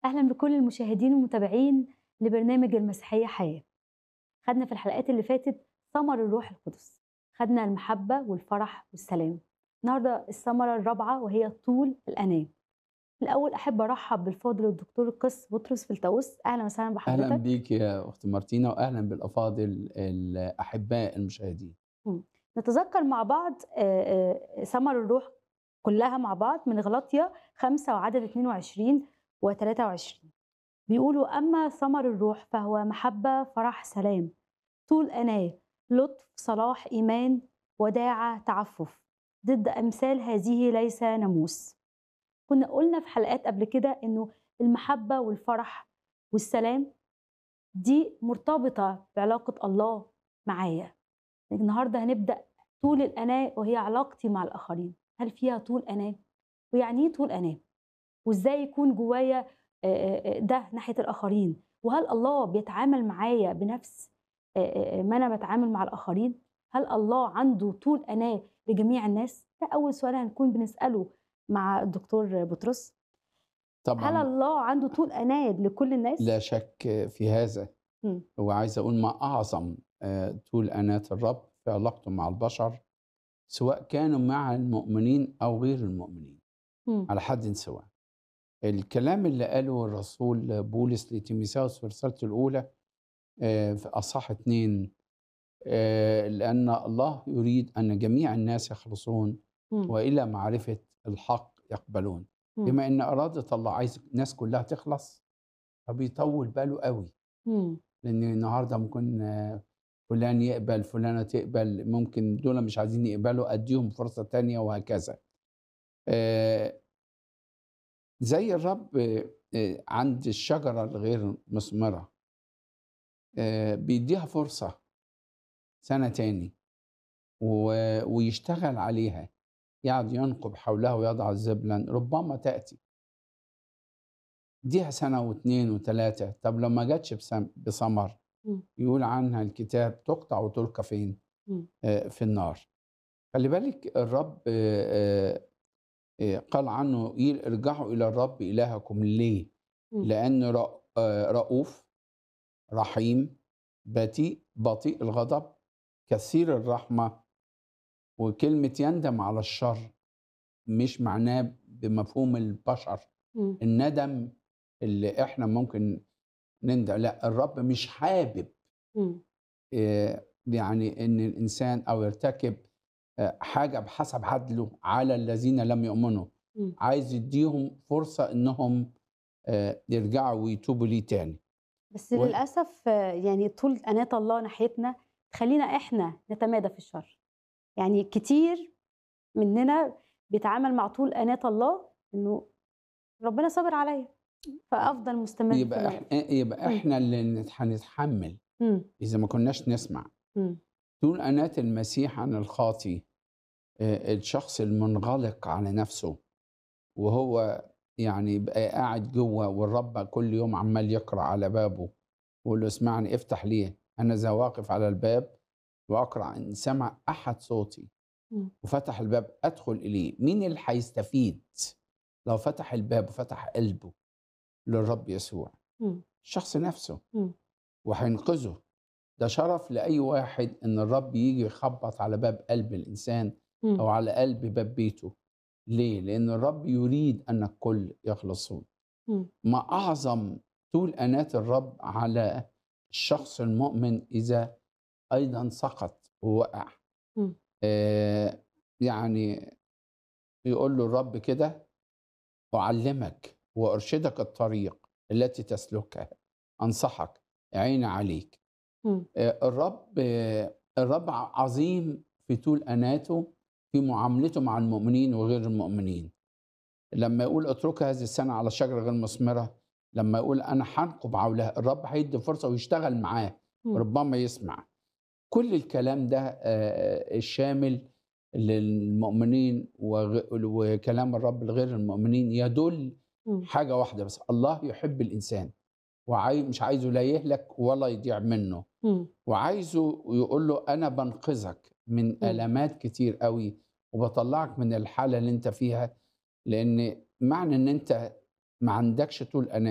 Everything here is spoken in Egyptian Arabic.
أهلا بكل المشاهدين والمتابعين لبرنامج المسيحية حياة خدنا في الحلقات اللي فاتت ثمر الروح القدس خدنا المحبة والفرح والسلام النهاردة الثمرة الرابعة وهي طول الأنام الأول أحب أرحب بالفاضل الدكتور القس بطرس فلتاوس أهلا وسهلا بحضرتك اهلا بيك يا اخت مارتينا واهلا بالافاضل الاحباء المشاهدين نتذكر مع بعض آه، آه، ثمر الروح كلها مع بعض من غلطية 5 وعدد 22 و23 بيقولوا أما ثمر الروح فهو محبة فرح سلام طول أناة لطف صلاح إيمان وداعة تعفف ضد أمثال هذه ليس ناموس كنا قلنا في حلقات قبل كده إنه المحبة والفرح والسلام دي مرتبطة بعلاقة الله معايا النهارده هنبدأ طول الأناة وهي علاقتي مع الآخرين هل فيها طول أناة؟ ويعني إيه طول أناة؟ وإزاي يكون جوايا آه، آه، ده ناحية الآخرين؟ وهل الله بيتعامل معايا بنفس آه، آه، ما أنا بتعامل مع الآخرين؟ هل الله عنده طول أناة لجميع الناس؟ ده أول سؤال هنكون بنسأله مع الدكتور بطرس هل طبعا الله عنده طول أناة لكل الناس؟ لا شك في هذا مم. وعايز اقول ما اعظم آه، طول اناه الرب في علاقته مع البشر سواء كانوا مع المؤمنين او غير المؤمنين مم. على حد سواء الكلام اللي قاله الرسول بولس لتيموثاوس في رسالته الاولى آه، في اصحاح اتنين آه، لان الله يريد ان جميع الناس يخلصون مم. والى معرفه الحق يقبلون مم. بما ان اراده الله عايز الناس كلها تخلص فبيطول باله قوي مم. لان النهارده ممكن آه، فلان يقبل فلانه تقبل ممكن دول مش عايزين يقبلوا اديهم فرصه تانية وهكذا آه، زي الرب آه، آه، عند الشجره الغير مثمره آه، بيديها فرصه سنه تاني و- ويشتغل عليها يقعد ينقب حولها ويضع الزبلا ربما تأتي ديها سنة واثنين وثلاثة طب لو ما جاتش بسم- بثمر مم. يقول عنها الكتاب تقطع وتلقى فين مم. آه، في النار خلي بالك الرب آه، آه، آه، قال عنه يقول ارجعوا إلى الرب إلهكم ليه مم. لأنه رأ- آه، رؤوف رحيم بطيء بطيء الغضب كثير الرحمة وكلمة يندم على الشر مش معناه بمفهوم البشر مم. الندم اللي احنا ممكن نندم لا الرب مش حابب مم. آه، يعني ان الانسان او يرتكب آه، حاجه بحسب عدله على الذين لم يؤمنوا مم. عايز يديهم فرصه انهم آه، يرجعوا ويتوبوا ليه تاني بس و- للأسف آه، يعني طول أناة الله ناحيتنا تخلينا إحنا نتمادى في الشر يعني كتير مننا بيتعامل مع طول أناة الله إنه ربنا صابر عليا فأفضل مستمر في يبقى الله احنا يبقى مم. احنا اللي نت- هنتحمل مم. اذا ما كناش نسمع مم. طول أناة المسيح عن الخاطي آه، الشخص المنغلق على نفسه وهو يعني يبقى قاعد جوه والرب كل يوم عمال يقرأ على بابه ويقول له اسمعني افتح ليه أنا ذا واقف على الباب وأقرأ إن سمع أحد صوتي مم. وفتح الباب أدخل إليه مين اللي هيستفيد لو فتح الباب وفتح قلبه للرب يسوع مم. الشخص نفسه مم. وهينقذه ده شرف لأي واحد إن الرب يجي يخبط على باب قلب الإنسان مم. أو على قلب باب بيته ليه؟ لأن الرب يريد أن الكل يخلصون مم. ما أعظم طول أناة الرب على الشخص المؤمن إذا أيضا سقط ووقع مم. آه يعني يقول له الرب كده أعلمك وأرشدك الطريق التي تسلكها أنصحك عين عليك مم. آه، الرب آه، الرب عظيم في طول أناته في معاملته مع المؤمنين وغير المؤمنين لما يقول اترك هذه السنة على شجرة غير مثمرة لما يقول أنا هنقب عولها الرب هيدي فرصة ويشتغل معاه مم. ربما يسمع كل الكلام ده آه، الشامل للمؤمنين وغ- وكلام الرب لغير المؤمنين يدل مم. حاجة واحدة بس الله يحب الإنسان وعاي مش عايزه لا يهلك ولا يضيع منه مم. وعايزه يقول له انا بنقذك من مم. المات كتير قوي وبطلعك من الحاله اللي انت فيها لان معنى ان انت ما عندكش طول انا